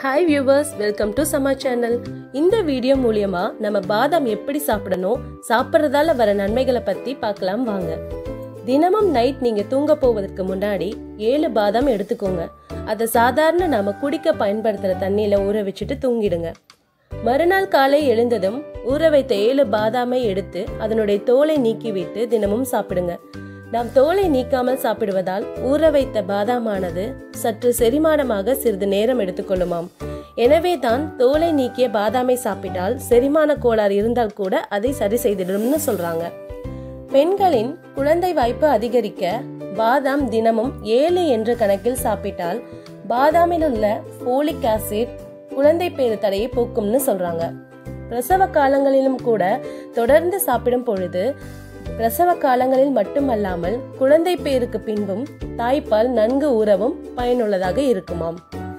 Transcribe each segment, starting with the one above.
hi viewers welcome to Sama channel இந்த video மூலியமா நம்ம பாதாம் எப்படி சாப்பிடணும் சாப்பிட்றதால வர நன்மைகளை பத்தி பார்க்கலாம் வாங்க தினமும் நைட் நீங்க தூங்க போவதற்கு முன்னாடி ஏழு பாதாம் எடுத்துக்கோங்க அதை சாதாரண நாம குடிக்க பயன்படுத்துற தண்ணியில ஊற வச்சுட்டு தூங்கிடுங்க மறுநாள் காலை எழுந்ததும் ஊற வைத்த ஏழு பாதாமை எடுத்து அதனுடைய தோலை நீக்கிவிட்டு தினமும் சாப்பிடுங்க நாம் தோலை நீக்காமல் சாப்பிடுவதால் ஊற வைத்த பாதாமானது சற்று செரிமானமாக சிறிது நேரம் எடுத்துக்கொள்ளுமாம் எனவே தான் தோலை நீக்கிய பாதாமை சாப்பிட்டால் செரிமான கோளாறு இருந்தால் கூட அதை சரி செய்திடும்னு சொல்றாங்க பெண்களின் குழந்தை வாய்ப்பு அதிகரிக்க பாதாம் தினமும் ஏழு என்ற கணக்கில் சாப்பிட்டால் பாதாமில் உள்ள ஃபோலிக் ஆசிட் குழந்தை பேறு தடையை போக்கும்னு சொல்றாங்க பிரசவ காலங்களிலும் கூட தொடர்ந்து சாப்பிடும் பொழுது பிரசவ காலங்களில் மட்டுமல்லாமல் குழந்தை பேருக்கு பின்பும் தாய்ப்பால் நன்கு ஊறவும் பயனுள்ளதாக இருக்குமாம்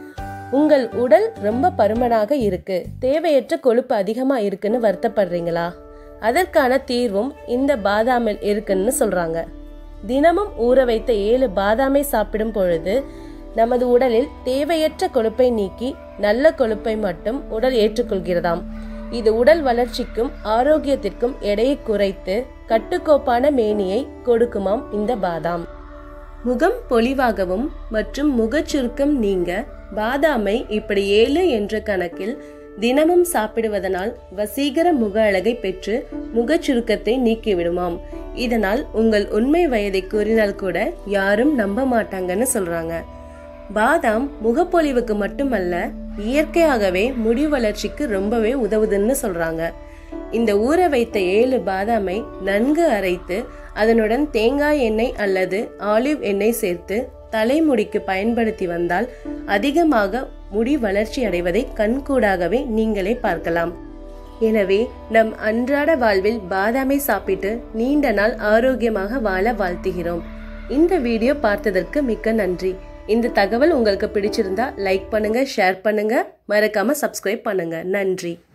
உங்கள் உடல் ரொம்ப பருமனாக இருக்கு தேவையற்ற கொழுப்பு அதிகமா இருக்குன்னு வருத்தப்படுறீங்களா அதற்கான தீர்வும் இந்த பாதாமில் இருக்குன்னு சொல்றாங்க தினமும் ஊற வைத்த ஏழு பாதாமை சாப்பிடும் பொழுது நமது உடலில் தேவையற்ற கொழுப்பை நீக்கி நல்ல கொழுப்பை மட்டும் உடல் ஏற்றுக்கொள்கிறதாம் இது உடல் வளர்ச்சிக்கும் ஆரோக்கியத்திற்கும் எடையை குறைத்து கட்டுக்கோப்பான மேனியை கொடுக்குமாம் இந்த பாதாம் முகம் பொலிவாகவும் மற்றும் முகச்சுருக்கம் நீங்க பாதாமை இப்படி ஏழு என்ற கணக்கில் தினமும் சாப்பிடுவதனால் வசீகர முக அழகை பெற்று முகச்சுருக்கத்தை நீக்கிவிடுமாம் இதனால் உங்கள் உண்மை வயதை கூறினால் கூட யாரும் நம்ப மாட்டாங்கன்னு சொல்றாங்க பாதாம் முகப்பொலிவுக்கு மட்டுமல்ல இயற்கையாகவே முடி வளர்ச்சிக்கு ரொம்பவே உதவுதுன்னு சொல்றாங்க இந்த ஊற வைத்த ஏழு பாதாமை நன்கு அரைத்து அதனுடன் தேங்காய் எண்ணெய் அல்லது ஆலிவ் எண்ணெய் சேர்த்து தலைமுடிக்கு பயன்படுத்தி வந்தால் அதிகமாக முடி வளர்ச்சி அடைவதை கண்கூடாகவே நீங்களே பார்க்கலாம் எனவே நம் அன்றாட வாழ்வில் பாதாமை சாப்பிட்டு நீண்ட நாள் ஆரோக்கியமாக வாழ வாழ்த்துகிறோம் இந்த வீடியோ பார்த்ததற்கு மிக்க நன்றி இந்த தகவல் உங்களுக்கு பிடிச்சிருந்தா லைக் பண்ணுங்க ஷேர் பண்ணுங்க மறக்காம சப்ஸ்கிரைப் பண்ணுங்க நன்றி